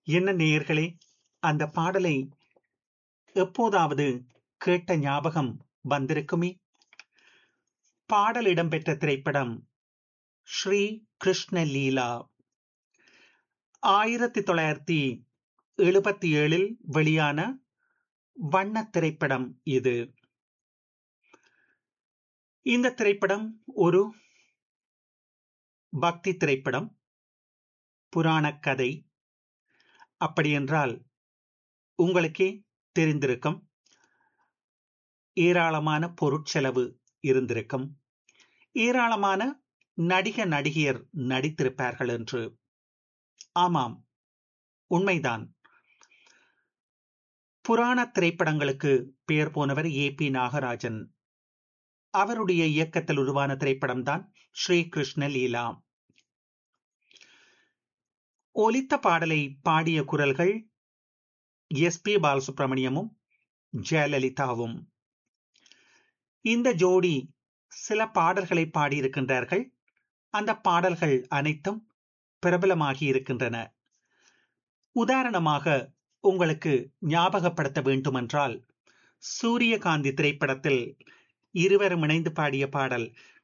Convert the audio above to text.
என்ன நேயர்களே அந்த பாடலை எப்போதாவது கேட்ட ஞாபகம் வந்திருக்குமே பாடல் இடம்பெற்ற திரைப்படம் ஸ்ரீ கிருஷ்ண லீலா ஆயிரத்தி தொள்ளாயிரத்தி எழுபத்தி ஏழில் வெளியான வண்ண திரைப்படம் இது இந்த திரைப்படம் ஒரு பக்தி திரைப்படம் புராண கதை அப்படியென்றால் உங்களுக்கே தெரிந்திருக்கும் ஏராளமான பொருட்செலவு இருந்திருக்கும் ஏராளமான நடிக நடிகையர் நடித்திருப்பார்கள் என்று ஆமாம் உண்மைதான் புராண திரைப்படங்களுக்கு பெயர் போனவர் ஏ பி நாகராஜன் அவருடைய இயக்கத்தில் உருவான திரைப்படம் தான் ஸ்ரீ கிருஷ்ண லீலா ஒலித்த பாடலை பாடிய குரல்கள் எஸ் பி பாலசுப்ரமணியமும் ஜெயலலிதாவும் இந்த ஜோடி சில பாடல்களை பாடியிருக்கின்றார்கள் அந்த பாடல்கள் அனைத்தும் பிரபலமாகி இருக்கின்றன உதாரணமாக உங்களுக்கு ஞாபகப்படுத்த வேண்டுமென்றால் சூரியகாந்தி திரைப்படத்தில் இருவரும் இணைந்து பாடிய பாடல்